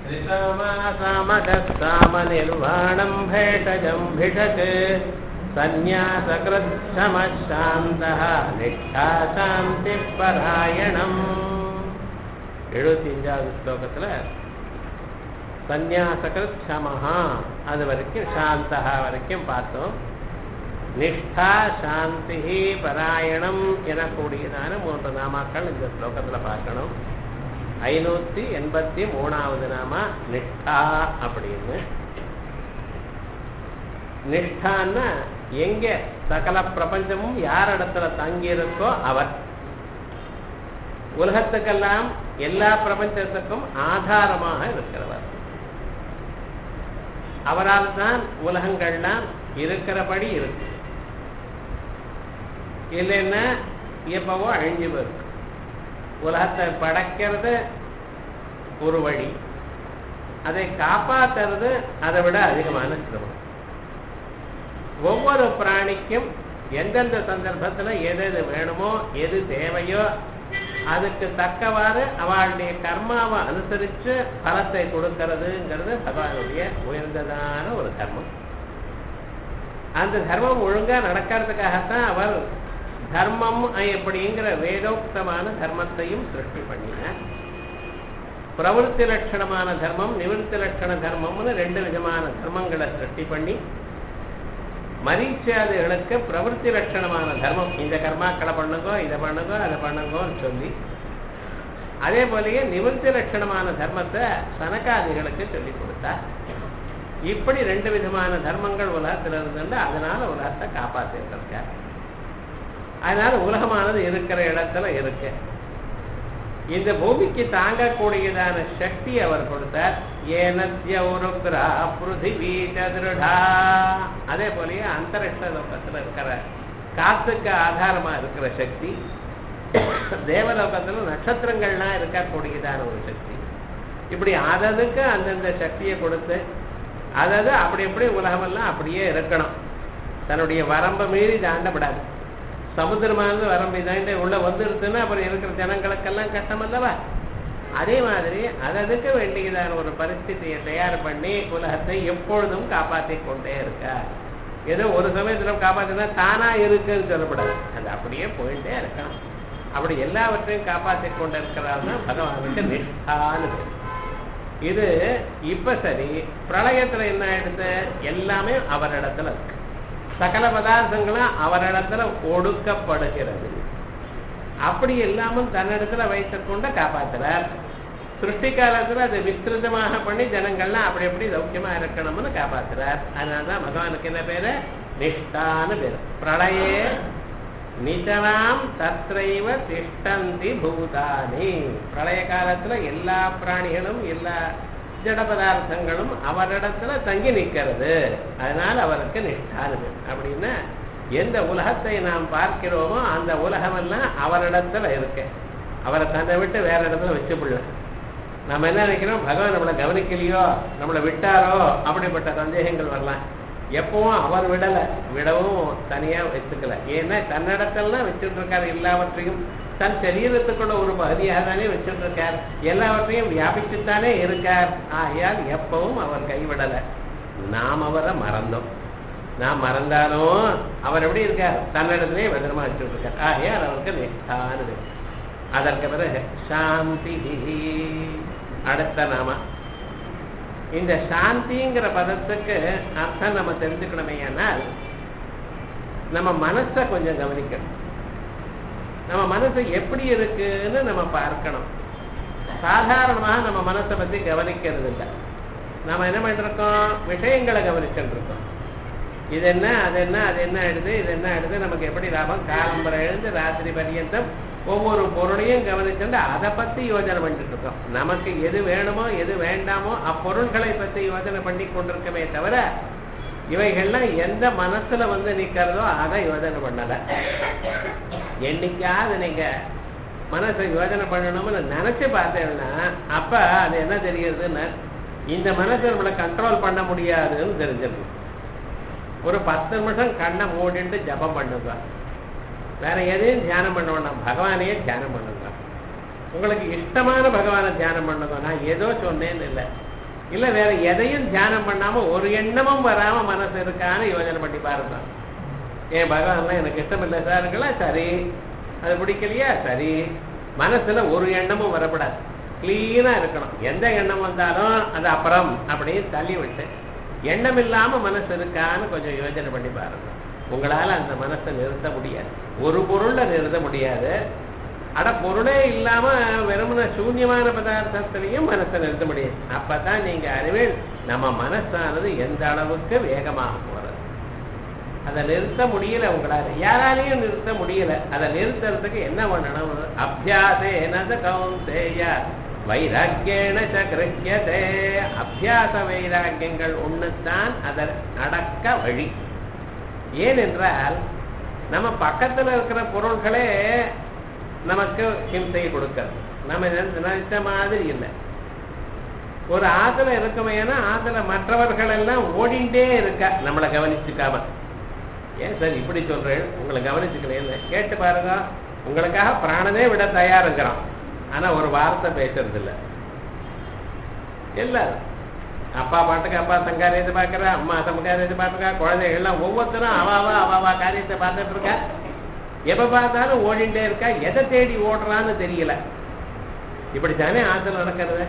त्रिसामासामदस्सामनिर्वाणम् भेषजम् भिषक् சந்நியாசகிருத்தமசாந்தः நிஷ்டா சாந்தி பராயணம் எழுபத்தி அஞ்சாவது ஸ்லோகத்துல சந்நியாசகிருத் சமஹா அது வரைக்கும் சாந்தா வரைக்கும் பார்த்தோம் நிஷ்டா சாந்தி பராயணம் எனக்கூடியதான மூன்று நாமாக்கள் இந்த ஸ்லோகத்துல பார்க்கணும் ஐநூத்தி எண்பத்தி மூணாவது நாமா நிஷ்டா அப்படின்னு நிஷ்டான்னா எங்க சகல பிரபஞ்சமும் யார் இடத்துல தங்கி இருக்கோ அவர் உலகத்துக்கெல்லாம் எல்லா பிரபஞ்சத்துக்கும் ஆதாரமாக இருக்கிறவர் அவரால் தான் உலகங்கள்லாம் இருக்கிறபடி இருக்கு இல்லைன்னா எப்பவோ அழிஞ்சு போயிருக்கு உலகத்தை படைக்கிறது ஒரு வழி அதை காப்பாத்துறது அதை விட அதிகமான சிரமம் ஒவ்வொரு பிராணிக்கும் எந்தெந்த சந்தர்ப்பத்தில் எது எது வேணுமோ எது தேவையோ அதுக்கு தக்கவாறு அவளுடைய கர்மாவை அனுசரித்து பலத்தை கொடுக்கறதுங்கிறது பகவானுடைய உயர்ந்ததான ஒரு தர்மம் அந்த தர்மம் ஒழுங்கா நடக்கிறதுக்காகத்தான் அவர் தர்மம் எப்படிங்கிற வேதோக்தமான தர்மத்தையும் சிருஷ்டி பண்ணினார் பிரவருத்தி லட்சணமான தர்மம் நிவர்த்தி லட்சண தர்மம்னு ரெண்டு விதமான தர்மங்களை சிருஷ்டி பண்ணி மரீச்சாதிகளுக்கு பிரவருத்தி லட்சணமான தர்மம் இந்த கர்மாக்களை பண்ணுங்கோ இதை பண்ணுங்கோ அதை பண்ணுங்கோன்னு சொல்லி அதே போலயே நிவர்த்தி லட்சணமான தர்மத்தை சனகாதிகளுக்கு சொல்லி கொடுத்தார் இப்படி ரெண்டு விதமான தர்மங்கள் உலகத்தில் இருந்துட்டு அதனால உலகத்தை காப்பாற்றிருக்கார் அதனால உலகமானது இருக்கிற இடத்துல இருக்கு இந்த பூமிக்கு தாங்கக்கூடியதான சக்தி அவர் கொடுத்தார் ஏனத்யௌருக்ரா பிருத்திவி சதுருடா அதே போலயே அந்தரிஷ்ட லோகத்துல இருக்கிற காத்துக்கு ஆதாரமா இருக்கிற சக்தி தேவலோகத்துல நட்சத்திரங்கள்லாம் இருக்கக்கூடியதான ஒரு சக்தி இப்படி அததுக்கு அந்தந்த சக்தியை கொடுத்து அதாவது அப்படி எப்படி உலகமெல்லாம் அப்படியே இருக்கணும் தன்னுடைய வரம்பை மீறி தாண்டப்படாது சமுத்திரமானது வரம்பை தாண்டி உள்ள வந்துருச்சுன்னா அப்புறம் இருக்கிற ஜனங்களுக்கெல்லாம் கஷ்டம் அல்லவா அதே மாதிரி அததுக்கு வேண்டியதான ஒரு பரிஸ்திதியை தயார் பண்ணி உலகத்தை எப்பொழுதும் காப்பாற்றி கொண்டே இருக்க ஏதோ ஒரு சமயத்துல காப்பாத்தினா தானா இருக்குன்னு சொல்லப்படாது அது அப்படியே போயிட்டே இருக்கணும் அப்படி எல்லாவற்றையும் காப்பாற்றி கொண்டு இருக்கிறாருன்னா பகவானுக்கு நிஷ்டான்னு இது இப்ப சரி பிரளயத்துல என்ன ஆயிடுது எல்லாமே அவரிடத்துல இருக்கு சகல பதார்த்தங்களும் அவரிடத்துல ஒடுக்கப்படுகிறது அப்படி இல்லாமல் தன்னிடத்துல வைத்துக்கொண்டு காப்பாத்துறார் சிருஷ்டி காலத்துல அதை விஸ்திருதமாக பண்ணி ஜனங்கள்லாம் அப்படி எப்படி சௌக்கியமா இருக்கணும்னு காப்பாத்துறார் அதனாலதான் பகவானுக்கு என்ன பேரு நிஷ்டான்னு பேரு பிரளயே நிஜனாம் தத்ரைவ திஷ்டந்தி பூதானி பிரளய காலத்துல எல்லா பிராணிகளும் எல்லா ஜட பதார்த்தங்களும் அவரிடத்துல தங்கி நிற்கிறது அதனால அவருக்கு நிஷ்டானது அப்படின்னா எந்த உலகத்தை நாம் பார்க்கிறோமோ அந்த உலகமெல்லாம் அவரிடத்துல இருக்கு அவரை தன்னை விட்டு வேற இடத்துல வச்சுப்பிடல நம்ம என்ன நினைக்கிறோம் பகவான் நம்மளை கவனிக்கலையோ நம்மளை விட்டாரோ அப்படிப்பட்ட சந்தேகங்கள் வரலாம் எப்பவும் அவர் விடலை விடவும் தனியா வச்சுக்கல ஏன்னா தன்னிடத்தெல்லாம் வச்சுட்டு இருக்காரு எல்லாவற்றையும் தன் சரீரத்துக்குள்ள ஒரு பகுதியாக தானே வச்சுட்டு இருக்கார் எல்லாவற்றையும் வியாபிச்சுத்தானே இருக்கார் ஆகையால் எப்பவும் அவர் கைவிடலை நாம் அவரை மறந்தோம் நாம் மறந்தாலும் அவர் எப்படி இருக்கார் தன்னிடத்திலே பத்திரமா வச்சுட்டு இருக்கார் ஆகையால் அவருக்கு நிஷ்டானது அதற்கு பிறகு சாந்தி அடுத்த நாம இந்த சாந்திங்கிற பதத்துக்கு அர்த்தம் நம்ம தெரிஞ்சுக்கணுமே ஆனால் நம்ம மனசை கொஞ்சம் கவனிக்கணும் நம்ம மனசு எப்படி இருக்குன்னு நம்ம பார்க்கணும் சாதாரணமாக நம்ம மனசை பத்தி கவனிக்கிறது இல்லை நம்ம என்ன பண்ணிருக்கோம் விஷயங்களை கவனிச்சுட்டு இருக்கோம் இது என்ன அது என்ன அது என்ன ஆயிடுது இது என்ன ஆயிடுது நமக்கு எப்படி லாபம் காலம்பரை எழுந்து ராத்திரி பரியந்தம் ஒவ்வொரு பொருளையும் கவனிச்சுட்டு அதை பத்தி யோஜனை பண்ணிட்டு இருக்கோம் நமக்கு எது வேணுமோ எது வேண்டாமோ அப்பொருள்களை பத்தி யோஜனை பண்ணி கொண்டிருக்கமே தவிர இவைகள்லாம் எந்த மனசுல வந்து நிக்கிறதோ அதை யோஜனை பண்ணல என்னைக்காவது நீங்க மனசை யோஜனை பண்ணணும்னு நினைச்சு பார்த்தேன்னா அப்ப அது என்ன தெரியுதுன்னு இந்த மனசை நம்மளை கண்ட்ரோல் பண்ண முடியாதுன்னு தெரிஞ்சிருக்கும் ஒரு பத்து நிமிஷம் கண்ணை மூடிட்டு ஜபம் பண்ணுங்க வேற எதையும் தியானம் பண்ண வேண்டாம் பகவானையே தியானம் பண்ணுங்க உங்களுக்கு இஷ்டமான பகவானை தியானம் பண்ணுங்க நான் ஏதோ சொன்னேன்னு இல்லை இல்ல வேற எதையும் தியானம் பண்ணாம ஒரு எண்ணமும் வராம மனசு இருக்கான்னு யோசனை பண்ணி பாருங்க ஏன் பகவான்லாம் எனக்கு இஷ்டம் இல்லை சாருங்களா சரி அது பிடிக்கலையா சரி மனசுல ஒரு எண்ணமும் வரப்படாது கிளீனா இருக்கணும் எந்த எண்ணம் வந்தாலும் அது அப்புறம் அப்படியே தள்ளி விட்டு எண்ணம் இல்லாம மனசு இருக்கான்னு கொஞ்சம் யோசனை பண்ணி பாருங்க உங்களால அந்த மனசை நிறுத்த முடியாது ஒரு பொருள்ல நிறுத்த முடியாது அட பொருளே இல்லாம வெறுமன சூன்யமான பதார்த்தத்திலையும் மனசை நிறுத்த முடியாது அப்பதான் நீங்க அறிவில் நம்ம மனசானது எந்த அளவுக்கு வேகமாக போறது அதை நிறுத்த முடியல உங்களால யாராலையும் நிறுத்த முடியல அதை நிறுத்துறதுக்கு என்ன பண்ணணும் அபியாசேனத கௌந்தேய வைராக்கியேன ச கிரஹ்யதே அபியாச வைராக்கியங்கள் ஒண்ணுதான் அதை நடக்க வழி ஏனென்றால் நம்ம பக்கத்துல இருக்கிற பொருள்களே நமக்கு ஹிம்சையை கொடுக்கிறது நம்ம நினைச்ச- நினைச்ச மாதிரி இல்லை ஒரு ஆத்துல இருக்கமையானா ஆத்துல மற்றவர்கள் எல்லாம் ஓடிண்டே இருக்கா நம்மளை கவனிச்சுக்காம ஏன் சார் இப்படி சொல்றேன் உங்களை கவனிச்சுக்கலையே கேட்டு பாருங்க உங்களுக்காக பிராணனே விட தயாருங்கிறான் ஆனா ஒரு வார்த்தை பேசுறது இல்ல எல்லாரும் அப்பா பாட்டுக்கு அப்பா தன் காரியத்தை பார்க்கறா அம்மா தம் காரியத்தை பார்க்கறா குழந்தைகள் எல்லாம் ஒவ்வொருத்தரும் அவாவா அவாவா காரியத்தை பார்த்துட்டு இருக்கா எப்ப பார்த்தாலும் ஓடிண்டே இருக்கா எதை தேடி ஓடுறான்னு தெரியல இப்படித்தானே ஆத்துல நடக்கிறது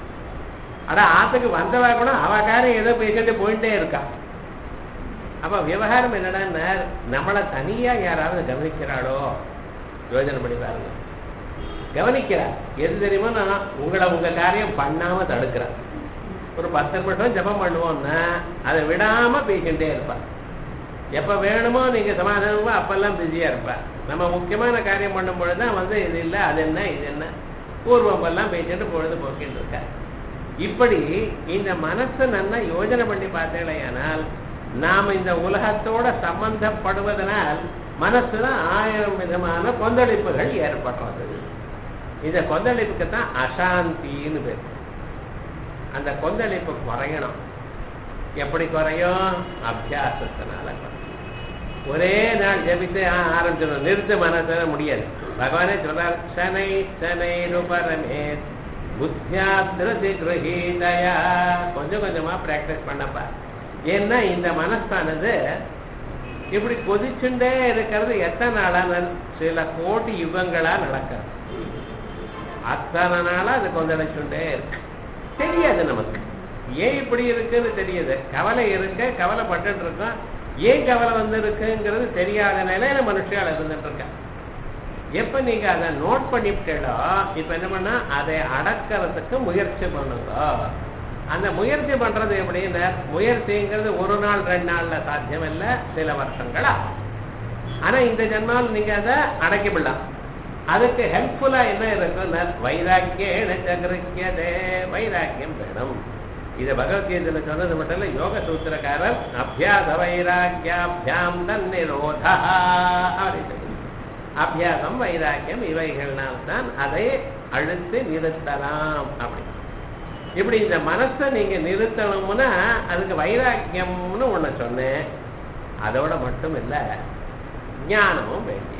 அட ஆத்துக்கு வந்தவா கூட அவ காரியம் ஏதோ பேசிட்டு போயிட்டே இருக்கா அப்ப விவகாரம் என்னடான்னா நம்மளை தனியா யாராவது கவனிக்கிறாளோ யோஜனை பண்ணி பாருங்க கவனிக்கிறா எது தெரியுமோ நான் உங்களை உங்க காரியம் பண்ணாம தடுக்கிறேன் ஒரு பத்து நிமிஷம் ஜெபம் பண்ணுவோம்னா அதை விடாம பேசிட்டே இருப்பா எப்ப வேணுமோ நீங்க சமாதானமா அப்பெல்லாம் பிஸியா இருப்பா நம்ம முக்கியமான காரியம் பண்ணும் பொழுதுதான் வந்து இது இல்ல அது என்ன இது என்ன பூர்வம் எல்லாம் பேசிட்டு பொழுது போக்கிட்டு இருக்கா இப்படி இந்த மனசை நல்லா யோஜனை பண்ணி பார்த்தேனால் நாம இந்த உலகத்தோட சம்பந்தப்படுவதனால் மனசுல ஆயிரம் விதமான கொந்தளிப்புகள் ஏற்படுறது இந்த கொந்தளிப்புக்கு தான் அசாந்தின்னு பேர் அந்த கொந்தளிப்பு குறையணும் எப்படி குறையும் அபியாசத்தினால குறையும். ஒரே நாள் ஜபித்து ஆ, ஆரம்பிச்சிடும் நிறுத்து மனசு முடியாது பகவானே சொல்றார் சனை சனை ரூபரமே புத்தியாத்திரதி கிரகீதயா கொஞ்சம் கொஞ்சமா பிராக்டிஸ் பண்ணப்பா ஏன்னா இந்த மனசானது இப்படி கொதிச்சுட்டே இருக்கிறது எத்தனை நாளா நட- சில கோடி யுகங்களா நடக்கிறது அத்தனை நாளா அது கொந்தளிச்சுட்டே இருக்கு தெரியாது நமக்கு ஏன் இப்படி இருக்குன்னு தெரியுது கவலை இருக்க கவலைப்பட்டு இருக்கோம் ஏன் கவலை வந்து இருக்குங்கிறது தெரியாத நிலையில மனுஷியால் இருந்துட்டு இருக்கா எப்ப நீங்க அதை நோட் பண்ணிவிட்டோ இப்ப என்ன பண்ணா அதை அடக்கிறதுக்கு முயற்சி பண்ணுங்க அந்த முயற்சி பண்றது எப்படின்னா முயற்சிங்கிறது ஒரு நாள் ரெண்டு நாள்ல சாத்தியம் இல்ல சில வருஷங்களா ஆனா இந்த ஜென்மாவில் நீங்க அதை அடக்கிவிடலாம் அதுக்கு ஹெல்ப்ஃபுல்லா என்ன இருக்குன்னா வைராக்கியேன சகிருக்கியதே வைராக்கியம் வேணும் இது பகவத்கீதையில சொன்னது மட்டும் இல்ல யோக சூத்திரக்காரர் அபியாச வைராக்கியாபியாம் தன்னிரோதா அப்படின்னு அபியாசம் வைராக்கியம் இவைகள்னால் தான் அதை அழுத்து நிறுத்தலாம் அப்படி இப்படி இந்த மனசை நீங்க நிறுத்தணும்னா அதுக்கு வைராக்கியம்னு ஒண்ணு சொன்னேன் அதோட மட்டும் இல்ல ஞானமும் வேண்டியது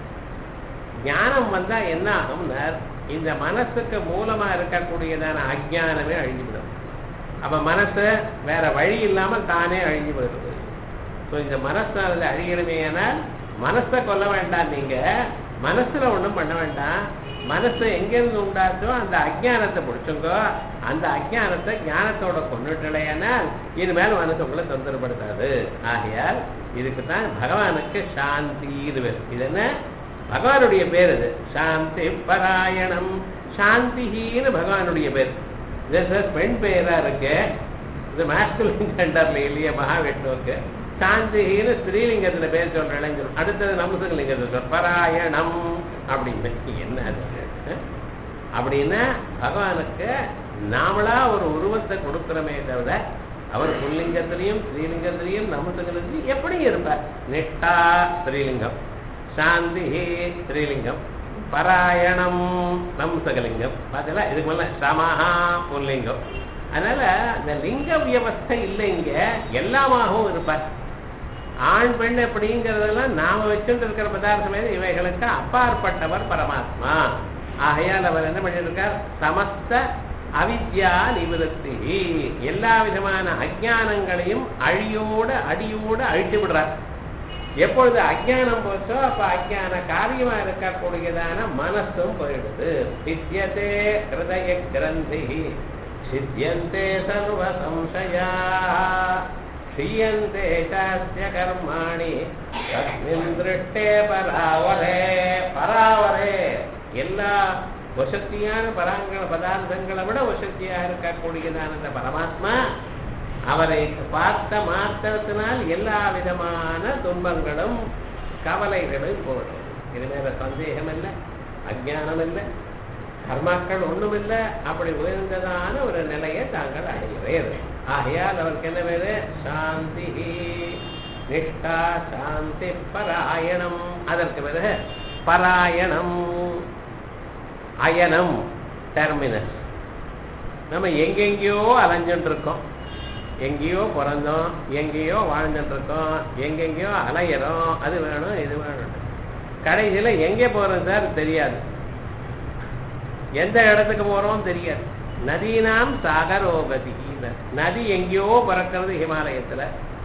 ஞானம் வந்தா என்ன ஆகும்னா இந்த மனசுக்கு மூலமா இருக்கக்கூடியதான அஜ்ஞானமே அழிஞ்சுவிடும் அப்ப மனசு வேற வழி இல்லாமல் தானே அழிஞ்சு போயிடுது ஸோ இந்த மனசானது அழியணுமே ஆனால் மனசை கொல்ல வேண்டாம் நீங்க மனசுல ஒண்ணும் பண்ண வேண்டாம் மனசு எங்கிருந்து உண்டாச்சோ அந்த அஜ்ஞானத்தை பிடிச்சுங்க அந்த அஜ்ஞானத்தை ஞானத்தோட கொண்டுட்டலையானால் இனிமேல் மனசு உங்களை தொந்தரப்படுத்தாது ஆகையால் இதுக்கு தான் பகவானுக்கு சாந்தி இது பேர் இது என்ன பகவானுடைய பேர் இது சாந்தி பராயணம் சாந்திஹின்னு பகவானுடைய பேர் இது சார் பெண் பெயரா இருக்கு இது மாஸ்குலின் ஜெண்டர்ல இல்லையே மகாவிஷ்ணுவுக்கு சாந்தின்னு ஸ்ரீலிங்கத்துல பேர் சொல்ற இளைஞர் அடுத்தது நம்சலிங்கத்தில் சொல்ற பராயணம் அப்படின்னு என்ன அது அஹ்? அப்படின்னா பகவானுக்கு நாமளா ஒரு உருவத்தை கொடுக்கிறோமே தவிர அவர் புல்லிங்கத்திலையும் ஸ்ரீலிங்கத்திலையும் நமசங்கத்திலையும் எப்படி இருப்பார் நெட்டா ஸ்ரீலிங்கம் சாந்தி ஸ்ரீலிங்கம் பராயணம் நம்சகலிங்கம் பார்த்தீங்களா இதுக்கு மேல சமஹா புல்லிங்கம் அதனால இந்த லிங்க வியவஸ்தை இல்லை இங்க எல்லாமாகவும் இருப்பார் ஆண் பெண் எப்படிங்கிறதெல்லாம் நாம வச்சுட்டு இருக்கிற பதார்த்தமே இவைகளுக்கு அப்பாற்பட்டவர் பரமாத்மா ஆகையால் அவர் என்ன பண்ணியிருக்கார் சமஸ்த அவித்யா நிவர்த்தி எல்லா விதமான அஜானங்களையும் அழியோடு அடியோடு அழித்து விடுறார் எப்பொழுது அஜானம் போச்சோ அப்ப அஜான காரியமா இருக்கக்கூடியதான மனசும் போயிடுது சித்தியதே ஹிருதய கிரந்தி சித்தியந்தே சர்வ சம்சயா க்ஷீயந்தே சாஸ்ய கர்மாணி தஸ்மின் திருஷ்டே பராவரே பராவரே எல்லா வசத்தியான பராங்கண பதார்த்தங்களை விட வசத்தியா இருக்கக்கூடியதான அந்த பரமாத்மா அவரை பார்த்த மாத்திரத்தினால் எல்லா விதமான துன்பங்களும் கவலைகளும் போடும் இது மேல சந்தேகம் இல்லை அஜானம் இல்லை கர்மாக்கள் ஒண்ணும் இல்லை அப்படி உயர்ந்ததான ஒரு நிலையை தாங்கள் அடைகிறேன் ஆகையால் அவருக்கு என்ன பேரு சாந்தி நிஷ்டா சாந்தி பராயணம் அதற்கு பிறகு பராயணம் அயனம் டெர்மினஸ் நம்ம எங்கெங்கேயோ அலைஞ்சுட்டு இருக்கோம் எங்கேயோ பிறந்தோம் எங்கேயோ வாழ்ந்துட்டு இருக்கோம் எங்கெங்கேயோ அலையிறோம் அது வேணும் இது வேணும் கடைசியில எங்கே போறோம் சார் தெரியாது எந்த இடத்துக்கு போறோம் தெரியாது நதீனாம் சாகரோகதி நதி எங்கேயோ பிறக்கிறது ஹிமாலயத்துல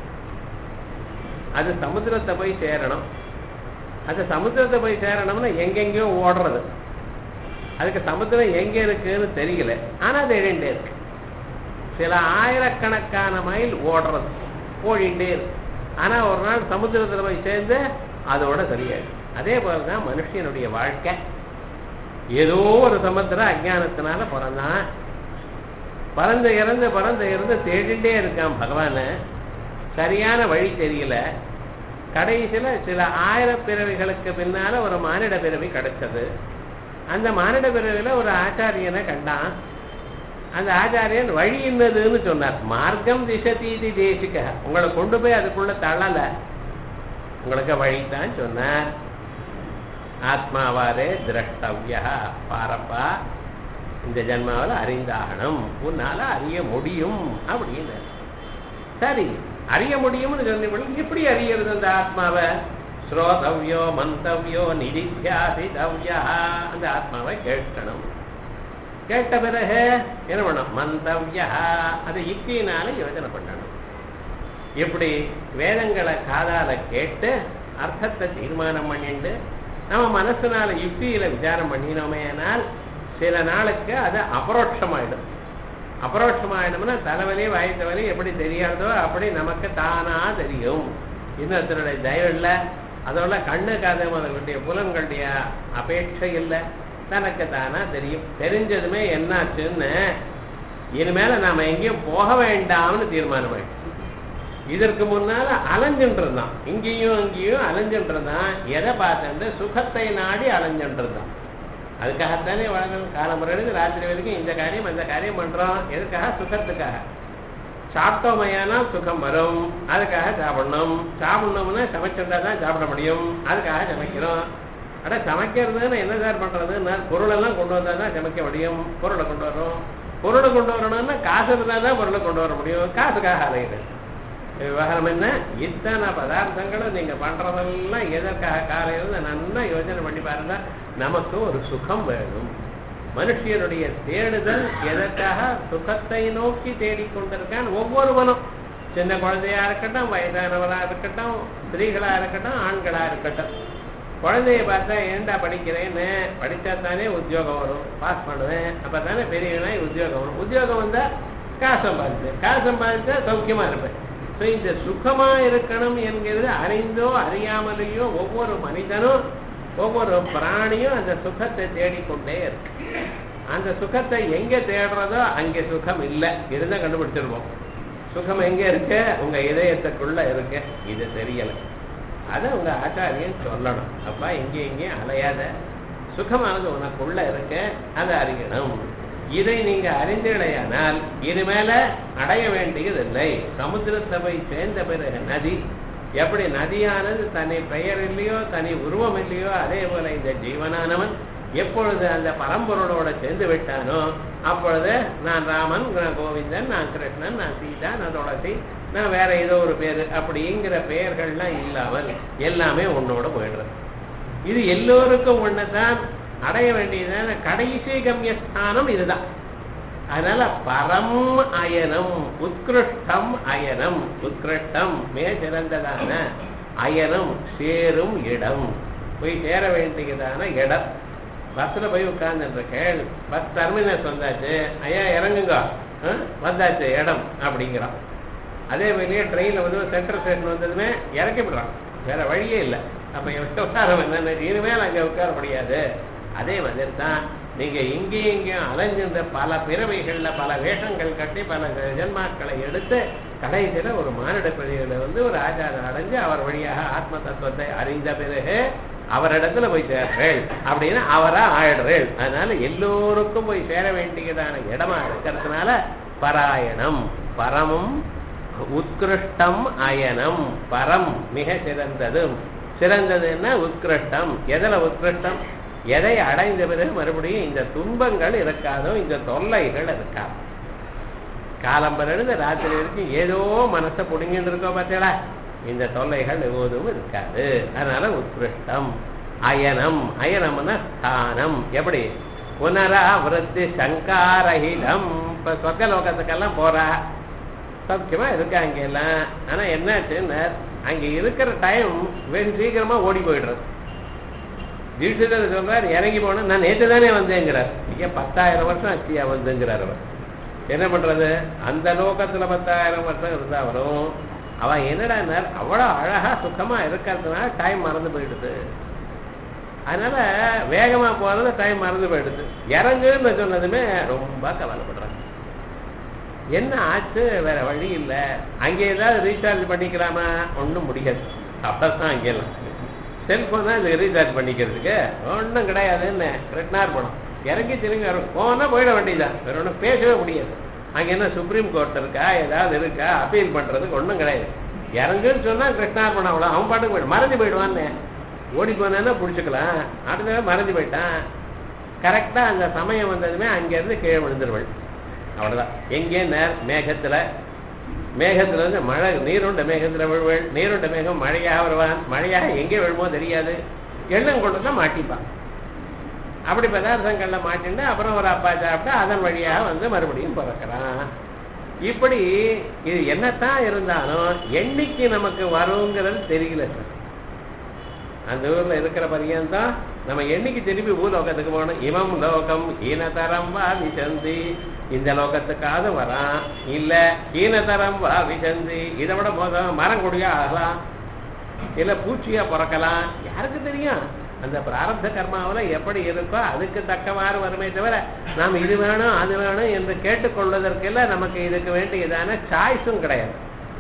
அது சமுத்திரத்தை போய் சேரணும் அது சமுத்திரத்தை போய் சேரணும்னா எங்கெங்கேயோ ஓடுறது அதுக்கு சமுத்திரம் எங்க இருக்குன்னு தெரியல ஆனா அது எழுண்டே இருக்கு சில ஆயிரக்கணக்கான மைல் ஓடுறது ஓடிண்டே இருக்கு ஆனா ஒரு நாள் சமுத்திரத்துல போய் சேர்ந்து அதோட சரியாயிடும் அதே போலதான் மனுஷனுடைய வாழ்க்கை ஏதோ ஒரு சமுத்திரம் அஜானத்தினால பிறந்தான் பறந்து இறந்து பறந்து இறந்து தேடிண்டே இருக்கான் பகவான சரியான வழி தெரியல கடைசியில சில ஆயிரம் பிறவிகளுக்கு பின்னால ஒரு மானிட பிறவி கிடைச்சது அந்த மானிட பிறவில ஒரு ஆச்சாரியனை கண்டான் அந்த ஆச்சாரியன் வழி என்னதுன்னு சொன்னார் மார்க்கம் திசதீதி தேசிக உங்களை கொண்டு போய் அதுக்குள்ள தள்ளல உங்களுக்கு வழிதான் சொன்னார் ஆத்மாவாரே திரஷ்டவ்யா பாரப்பா இந்த ஜென்மாவில் அறிந்தாகணும் உன்னால அறிய முடியும் அப்படின்னு சரி அறிய முடியும்னு சொன்னீங்க எப்படி அறியறது அந்த ஆத்மாவை ஸ்ரோதவ்யோ மந்தவ்யோ நிதித்தியாசிதவ்யா அந்த ஆத்மாவை கேட்கணும் கேட்ட பிறகு என்ன பண்ணணும் மந்தவ்யா அதை யுக்தியினால யோசனை பண்ணணும் இப்படி வேதங்களை காதால கேட்டு அர்த்தத்தை தீர்மானம் பண்ணிட்டு நம்ம மனசுனால யுக்தியில விசாரம் பண்ணினோமேனால் சில நாளுக்கு அது அபரோட்சமாயிடும் அபரோட்சமாயிடும்னா தலைவலி வயத்தவலி எப்படி தெரியாதோ அப்படி நமக்கு தானா தெரியும் இன்னொருத்தருடைய தயவு இல்லை அதோட கண்ணு காதவர்களுடைய புலன்களுடைய அபேட்சை இல்லை தனக்கு தானா தெரியும் தெரிஞ்சதுமே என்னாச்சுன்னு இனிமேல நாம எங்கேயும் போக வேண்டாம்னு தீர்மானம் ஆயிடுச்சு இதற்கு முன்னால அலைஞ்சுட்டு இருந்தான் இங்கேயும் அங்கேயும் அலைஞ்சுட்டு இருந்தான் எதை பார்த்து சுகத்தை நாடி அலைஞ்சுட்டு இருந்தான் அதுக்காகத்தானே வழங்கணும் காலமுறைக்கு ராத்திரி வரைக்கும் இந்த காரியம் அந்த காரியம் பண்றோம் எதுக்காக சுகத்துக்காக சாப்பிட்டோமையானா சுகம் வரும் அதுக்காக சாப்பிடணும் சாப்பிடணும்னா சமைச்சிருந்தா தான் சாப்பிட முடியும் அதுக்காக சமைக்கிறோம் அட சமைக்கிறதுன்னு என்ன சார் பண்றதுன்னா பொருள் எல்லாம் கொண்டு வந்தா தான் சமைக்க முடியும் பொருளை கொண்டு வரோம் பொருளை கொண்டு வரணும்னா காசு இருந்தா தான் பொருளை கொண்டு வர முடியும் காசுக்காக அலையுது விவகாரம் என்ன இத்தனை பதார்த்தங்களும் நீங்க பண்றதெல்லாம் எதற்காக காலையில நல்லா யோசனை பண்ணி பாருங்க நமக்கு ஒரு சுகம் வேணும் மனுஷனுடைய தேடுதல் எதற்காக சுகத்தை நோக்கி தேடிக்கொண்டிருக்கான் ஒவ்வொருவனும் சின்ன குழந்தையா இருக்கட்டும் வயதானவரா இருக்கட்டும் ஸ்திரீகளா இருக்கட்டும் ஆண்களா இருக்கட்டும் குழந்தைய பார்த்தா ஏண்டா படிக்கிறேன்னு படித்தா தானே உத்தியோகம் வரும் பாஸ் பண்ணுவேன் அப்ப தானே பெரியவனாய் உத்தியோகம் வரும் உத்தியோகம் வந்தா காசு சம்பாதிப்பேன் காசு சம்பாதிச்சா சௌக்கியமா இருப்பேன் ஸோ இந்த சுகமா இருக்கணும் என்கிறது அறிந்தோ அறியாமலேயோ ஒவ்வொரு மனிதனும் ஒவ்வொரு பிராணியும் அந்த சுகத்தை தேடிக்கொண்டே இருக்கு அந்த சுகத்தை எங்க தேடுறதோ அங்கே சுகம் இல்லை இருந்தா கண்டுபிடிச்சிருவோம் சுகம் எங்க இருக்கு உங்க இதயத்துக்குள்ள இருக்கு இது தெரியல அதை உங்க ஆச்சாரியன் சொல்லணும் அப்பா எங்கே எங்கேயும் அலையாத சுகமானது உனக்குள்ள இருக்கு அதை அறியணும் இதை நீங்க அறிந்தீழையானால் இனிமேல அடைய வேண்டியதில்லை சமுத்திரத்தை போய் சேர்ந்த பிறகு நதி எப்படி நதியானது தனி பெயர் இல்லையோ தனி உருவம் இல்லையோ அதே போல இந்த ஜீவனானவன் எப்பொழுது அந்த பரம்பொருளோட சேர்ந்து விட்டானோ அப்பொழுது நான் ராமன் நான் கோவிந்தன் நான் கிருஷ்ணன் நான் சீதா நான் துளசி நான் வேற ஏதோ ஒரு பேரு அப்படிங்கிற பெயர்கள்லாம் இல்லாமல் எல்லாமே உன்னோட போயிடுறது இது எல்லோருக்கும் ஒண்ணுதான் அடைய வேண்டியதான கடைசி கம்யஸ்தானம் இதுதான் அதனால பரம் அயனம் உத்கிருஷ்டம் அயனம் உத்கிருஷ்டம் மிக சிறந்ததான அயனம் சேரும் இடம் போய் சேர வேண்டியதான இடம் பஸ்ல போய் உட்கார்ந்துருக்கேள் பஸ் டெர்மினஸ் வந்தாச்சு ஐயா இறங்குங்க ஆ, வந்தாச்சு இடம் அப்படிங்கிறான் அதே மாதிரியே ட்ரெயினில் வந்து சென்ட்ரல் ஸ்டேஷன் வந்ததுமே இறக்கி விடுறான் வேற வழியே இல்லை அப்போ விவகாரம் என்னன்னு இனிமேல் அங்கே உட்கார முடியாது அதே மாதிரி தான் நீங்கள் இங்கேயும் இங்கேயும் அலைஞ்சிருந்த பல பிறவைகளில் பல வேஷங்கள் கட்டி பல ஜென்மாக்களை எடுத்து கடைசியில் ஒரு மானிட பிரிவில் வந்து ஒரு ஆச்சாரம் அடைஞ்சு அவர் வழியாக ஆத்ம தத்துவத்தை அறிந்த பிறகு அவரிடத்துல போய் சேர்றேள் அப்படின்னு அவரா ஆயிடுறேள் அதனால எல்லோருக்கும் போய் சேர வேண்டியதான இடமா இருக்கிறதுனால பராயணம் பரமும் உத்கிருஷ்டம் அயனம் பரம் மிக சிறந்ததும் சிறந்ததுன்னா உத்கிருஷ்டம் எதுல உத்கிருஷ்டம் எதை அடைந்த பிறகு மறுபடியும் இந்த துன்பங்கள் இருக்காதோ இந்த தொல்லைகள் இருக்காது காலம்பரிலிருந்து ராத்திரி வரைக்கும் ஏதோ மனசை புடுங்கிட்டு இருக்கோம் பார்த்தீங்களா இந்த தொல்லைகள் எப்போதும் இருக்காது அதனால உத்கிருஷ்டம் அயனம் அயனம்னா ஸ்தானம் எப்படி புனரா விருத்தி சங்காரஹிதம் இப்ப சொர்க்க லோகத்துக்கெல்லாம் போறா சௌக்கியமா இருக்கா அங்க எல்லாம் ஆனா என்னாச்சுன்னா அங்க இருக்கிற டைம் வெகு சீக்கிரமா ஓடி போயிடுறது தீட்சிதர் சொல்றாரு இறங்கி போனா நான் நேற்று தானே வந்தேங்கிறார் இங்க பத்தாயிரம் வருஷம் ஆச்சியா வந்துங்கிறார் அவர் என்ன பண்றது அந்த லோகத்துல பத்தாயிரம் வருஷம் இருந்தாலும் அவன் என்னடான்னார் அவ்வளவு அழகா சுத்தமா இருக்கிறதுனால டைம் மறந்து போயிடுது அதனால வேகமா போறது டைம் மறந்து போயிடுது இறங்குன்னு சொன்னதுமே ரொம்ப கவலைப்படுறாங்க என்ன ஆச்சு வேற வழி இல்ல அங்கே ஏதாவது ரீசார்ஜ் பண்ணிக்கலாமா ஒண்ணும் முடியாது அப்பதான் அங்கெல்லாம் செல்போன் தான் இது ரீசார்ஜ் பண்ணிக்கிறதுக்கு ஒன்றும் கிடையாது என்ன கிருஷ்ணார் படம் இறங்கி திரும்பி வரும் போனா போயிட வேண்டியதுதான் வேற ஒன்றும் பேசவே முடியாது அங்க என்ன சுப்ரீம் கோர்ட் இருக்கா ஏதாவது இருக்கா அப்பீல் பண்றதுக்கு ஒன்றும் கிடையாது இறங்குன்னு சொன்னா கிருஷ்ணார் படம் அவ்வளோ அவன் பாட்டுக்கு போயிடும் மறைஞ்சு போயிடுவான்னு ஓடி போனேன்னா பிடிச்சிக்கலாம் அடுத்த மறைஞ்சு போயிட்டான் கரெக்டா அந்த சமயம் வந்ததுமே அங்கேருந்து கீழே விழுந்துருவள் அவ்வளவுதான் எங்கே நேர் மேகத்துல மேகத்துல இருந்து மழை நீருண்ட மேகத்துல விழுவள் நீருண்ட மேகம் மழையாக வருவான் மழையாக எங்கே விழுமோ தெரியாது எண்ணம் கொண்டு தான் மாட்டிப்பான் அப்படி பதார்த்தங்கள்ல மாட்டிண்டு அப்புறம் ஒரு அப்பா சாப்பிட்டு அதன் வழியாக வந்து மறுபடியும் பிறக்கிறான் இப்படி இது என்னத்தான் இருந்தாலும் என்னைக்கு நமக்கு வருங்கிறது தெரியல சார் அந்த ஊர்ல இருக்கிற பரியந்தான் நம்ம என்னைக்கு திருப்பி பூலோகத்துக்கு போகணும் இமம் லோகம் ஈனதரம் வா விசந்தி இந்த லோகத்துக்காவது வரான் இல்ல ஈனதரம் வா விசந்தி இதை விட மோசம் மரம் கொடியா ஆகலாம் இல்ல பூச்சியா பிறக்கலாம் யாருக்கு தெரியும் அந்த பிராரப்த கர்மாவுல எப்படி இருக்கோ அதுக்கு தக்கவாறு வருமே தவிர நாம் இது வேணும் அது வேணும் என்று கேட்டுக்கொள்வதற்கெல்லாம் நமக்கு இதுக்கு வேண்டியதான சாய்ஸும் கிடையாது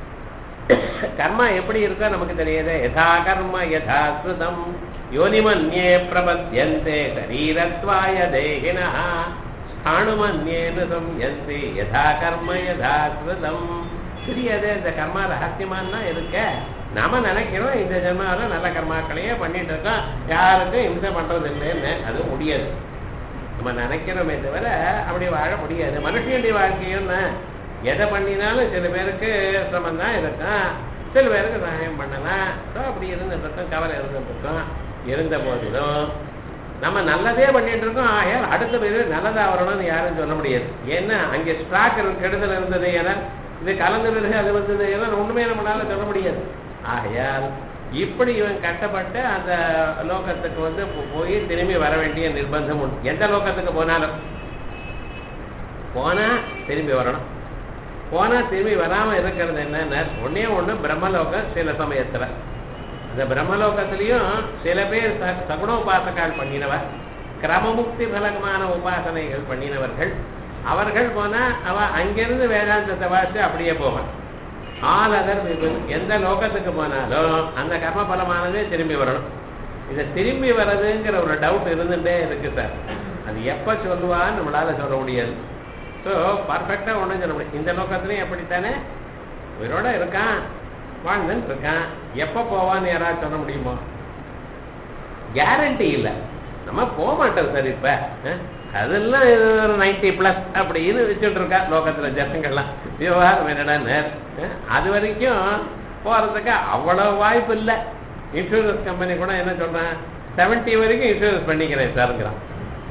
கர்மா எப்படி இருக்கோ நமக்கு தெரியாது யதா கர்ம யதா ஸ்ருதம் யோனிமன்யே பிரபத்யந்தே சரீரத்வாய தேகினா ஸ்தாணுமன்யேனு சம்யந்தி யதா கர்ம யதா ஸ்ருதம் தெரியாது இந்த கர்மா ரகசியமானா இருக்க நாம நினைக்கிறோம் இந்த ஜென்மாவில நல்ல கர்மாக்களையே பண்ணிட்டு இருக்கோம் யாருக்கும் இம்சை பண்றது இல்லைன்னு அது முடியாது நம்ம நினைக்கிறோமே தவிர அப்படி வாழ முடியாது மனுஷனுடைய வாழ்க்கையும் எதை பண்ணினாலும் சில பேருக்கு சிரமம் தான் இருக்கும் சில பேருக்கு சகாயம் பண்ணலாம் ஸோ அப்படி இருந்துட்டு இருக்கோம் கவலை இருந்துட்டு இருக்கோம் இருந்த போதிலும் நம்ம நல்லதே பண்ணிட்டு இருக்கோம் ஆகையால் அடுத்த பேர் நல்லதா வரணும்னு யாரும் சொல்ல முடியாது ஏன்னா அங்கே ஸ்டாக் கெடுதல் இருந்தது ஏன்னா இது கலந்துருது அது வந்தது ஏன்னா ஒண்ணுமே நம்மளால சொல்ல முடியாது ஆகையால் இப்படி இவன் கட்டப்பட்டு அந்த லோகத்துக்கு வந்து போ- போய் திரும்பி வர வேண்டிய நிர்பந்தம் உண்டு எந்த லோகத்துக்கு போனாலும் போனா திரும்பி வரணும் போனா திரும்பி வராம இருக்கிறது என்னன்னா ஒண்ணே ஒண்ணு பிரம்மலோகம் சில சமயத்துல அந்த பிரம்மலோகத்திலையும் சில பேர் ச- சகுணோபாசகால் பண்ணினவர் கிரமமுக்தி பலகமான உபாசனைகள் பண்ணினவர்கள் அவர்கள் போனா அவ அங்கிருந்து வேதாந்தத்தை வாசித்து அப்படியே போவான் ஆல் அதர் பீப்புள் எந்த லோகத்துக்கு போனாலும் அந்த கர்ம பலமானதே திரும்பி வரணும் இதை திரும்பி வர்றதுங்கிற ஒரு டவுட் இருந்துட்டே இருக்கு சார் அது எப்ப சொல்லுவான்னு நம்மளால சொல்ல முடியாது ஸோ பர்ஃபெக்டா ஒன்றும் சொல்ல முடியாது இந்த லோகத்துலையும் எப்படித்தானே உயிரோட இருக்கான் வாழ்ந்துன்னு இருக்கான் எப்ப போவான்னு யாராவது சொல்ல முடியுமோ கேரண்டி இல்லை நம்ம போக மாட்டோம் சார் இப்ப அஹ், அதெல்லாம் இது ஒரு நைன்டி பிளஸ் அப்படின்னு வச்சுட்டு இருக்கா லோகத்துல ஜனங்கள்லாம் விவகாரம் என்னடா அது வரைக்கும் போறதுக்கு அவ்வளவு வாய்ப்பு இல்லை இன்சூரன்ஸ் கம்பெனி கூட என்ன சொல்றேன் செவன்ட்டி வரைக்கும் இன்சூரன்ஸ் பண்ணிக்கிறேன் சாருங்கிறான்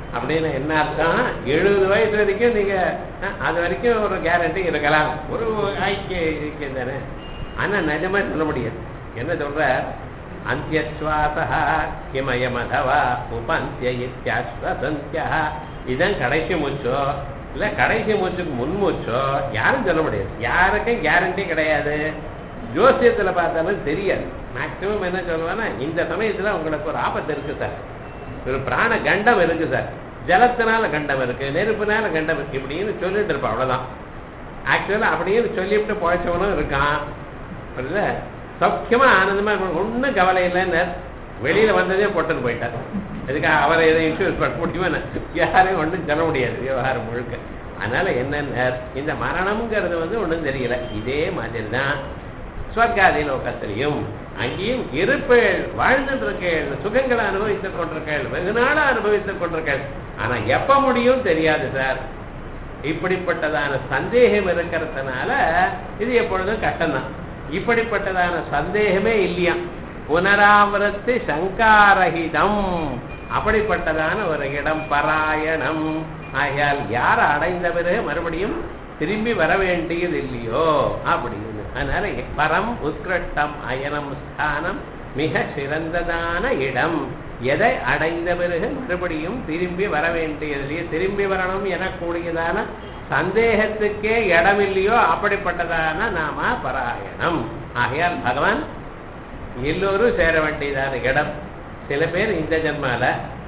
அப்படின்னு என்ன அர்த்தம் எழுபது வயசு வரைக்கும் நீங்க அஹ், அது வரைக்கும் ஒரு கேரண்டி இருக்கலாம் ஒரு ஐக்கிய ஐக்கியம் தானே ஆனா நிஜமா சொல்ல முடியாது என்ன சொல்ற அந்தியஸ்வாசா கிமயமதவா உபந்திய இத்தியாஸ்வசந்தியா இதான் கடைசி மூச்சோ இல்ல கடைசி மூச்சுக்கு முன் மூச்சோ யாரும் சொல்ல முடியாது யாருக்கும் கேரண்டி கிடையாது ஜோசியத்துல பார்த்தாலும் தெரியாது மேக்சிமம் என்ன சொல்லுவான்னா இந்த சமயத்துல உங்களுக்கு ஒரு ஆபத்து இருக்கு சார் ஒரு பிராண கண்டம் இருக்கு சார் ஜலத்தினால கண்டம் இருக்கு நெருப்புனால கண்டம் இருக்கு இப்படின்னு சொல்லிட்டு இருப்பான் அவ்வளவுதான் ஆக்சுவலா அப்படின்னு சொல்லிவிட்டு பழைச்சவனும் இருக்கான் புரியுதா சௌக்கியமா ஆனந்தமா ஒன்றும் கவலை இல்லைன்னு வெளியில வந்ததே போட்டுன்னு போயிட்டார் இதுக்காக அவரை எதை இன்சூரன்ஸ் பண்ண முடியுமா என்ன? யாரையும் ஒன்றும் சொல்ல முடியாது விவகாரம் முழுக்க அதனால என்னென்ன இந்த மரணம்ங்கிறது வந்து ஒன்றும் தெரியல இதே மாதிரி தான் ஸ்வர்காதி லோகத்திலையும் அங்கேயும் இருப்பேள் வாழ்ந்துட்டு இருக்கேள் சுகங்களை அனுபவித்துக் கொண்டிருக்கேள் வெகு நாளா அனுபவித்துக் கொண்டிருக்கேள் ஆனா எப்ப முடியும் தெரியாது சார் இப்படிப்பட்டதான சந்தேகம் இருக்கிறதுனால இது எப்பொழுதும் கஷ்டம்தான் இப்படிப்பட்டதான சந்தேகமே இல்லையா புனராவரத்து சங்காரகிதம் அப்படிப்பட்டதான ஒரு இடம் பராயணம் ஆகையால் யார் அடைந்த பிறகு மறுபடியும் திரும்பி வர வேண்டியது இல்லையோ அப்படின்னு அதனால பரம் உத்கிருஷ்டம் அயனம் ஸ்தானம் மிக சிறந்ததான இடம் எதை அடைந்த பிறகு மறுபடியும் திரும்பி வர வேண்டியதில்லையோ திரும்பி வரணும் எனக்கூடியதான சந்தேகத்துக்கே இடம் இல்லையோ அப்படிப்பட்டதான நாம பராயணம் ஆகையால் பகவான் எல்லோரும் சேர வேண்டியதான இடம் சில பேர் இந்த ஜென்மால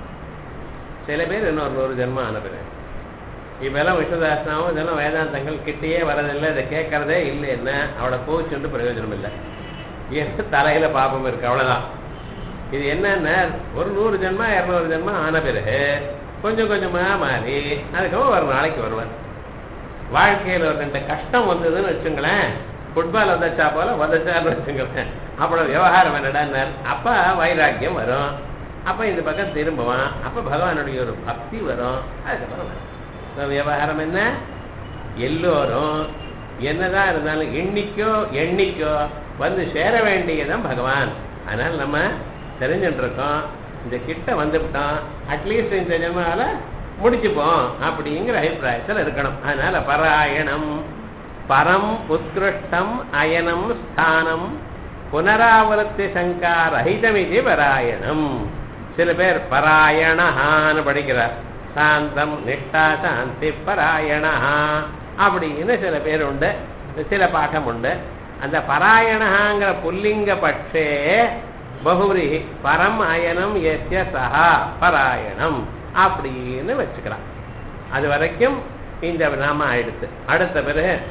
சில பேர் இன்னொரு நூறு ஜென்மம் ஆன பிறகு இப்பெல்லாம் விஸ்வதாசனாவும் இதெல்லாம் வேதாந்தங்கள் கிட்டேயே வரதில்லை இதை கேட்கறதே இல்லை என்ன அவளை கோச்சுண்டு பிரயோஜனம் இல்லை ஏன்னா தலையில பாபம் இருக்கு அவ்வளவுதான் இது என்னன்னா ஒரு நூறு ஜென்மா இரநூறு ஜென்மா ஆன பிறகு கொஞ்சம் கொஞ்சமா மாறி அதுக்கப்புறம் ஒரு நாளைக்கு வருவார் வாழ்க்கையில ஒரு ரெண்டு கஷ்டம் வந்ததுன்னு வச்சுங்களேன் ஃபுட்பால் வந்தச்சா போல வதச்சான்னு வச்சுங்களேன் அப்புறம் விவகாரம் என்னடான்னார் அப்ப வைராக்கியம் வரும் அப்ப இந்த பக்கம் திரும்புவான் அப்ப பகவானுடைய ஒரு பக்தி வரும் அதுக்கப்புறம் வரும். இப்ப விவகாரம் என்ன எல்லோரும் என்னதான் இருந்தாலும் எண்ணிக்கோ எண்ணிக்கோ வந்து சேர வேண்டியதுதான் பகவான் அதனால நம்ம தெரிஞ்சுட்டு இருக்கோம் இந்த கிட்ட வந்துவிட்டோம் அட்லீஸ்ட் இந்த ஜென்மால முடிச்சுப்போம் அப்படிங்கிற அபிப்பிராயத்தில் இருக்கணும் அதனால பராயணம் பரம் உத்கிருஷ்டம் அயனம் ஸ்தானம் புனராவர்த்தி சங்கா ரஹிதமிதி பராயணம் சில பேர் பராயணஹான்னு படிக்கிறார் சாந்தம் நிஷ்டா சாந்தி பராயணஹா அப்படின்னு சில பேர் உண்டு சில பாட்டம் உண்டு அந்த பராயணஹாங்கிற புல்லிங்க பட்சே பகுரி பரம் அயனம் எஸ்ய சஹா பராயணம் அப்படின்னு வச்சுக்கலாம் அது வரைக்கும் இந்த நாம ஆயிடுத்து அடுத்த பிறகு